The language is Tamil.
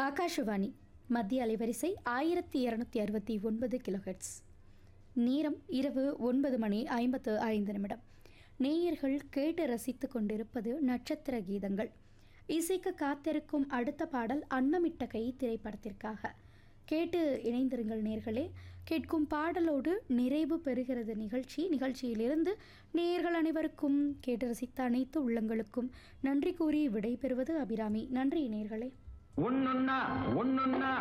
ஆகாஷவாணி மத்திய அலைவரிசை ஆயிரத்தி இரநூத்தி அறுபத்தி ஒன்பது கிலோஹெட்ஸ் நேரம் இரவு ஒன்பது மணி ஐம்பத்து ஐந்து நிமிடம் நேயர்கள் கேட்டு ரசித்து கொண்டிருப்பது நட்சத்திர கீதங்கள் இசைக்கு காத்திருக்கும் அடுத்த பாடல் அன்னமிட்ட கை திரைப்படத்திற்காக கேட்டு இணைந்திருங்கள் நேர்களே கேட்கும் பாடலோடு நிறைவு பெறுகிறது நிகழ்ச்சி நிகழ்ச்சியிலிருந்து நேயர்கள் அனைவருக்கும் கேட்டு ரசித்த அனைத்து உள்ளங்களுக்கும் நன்றி கூறி விடைபெறுவது அபிராமி நன்றி நேர்களே ஒன்னொன்னா ஒன்னொன்னா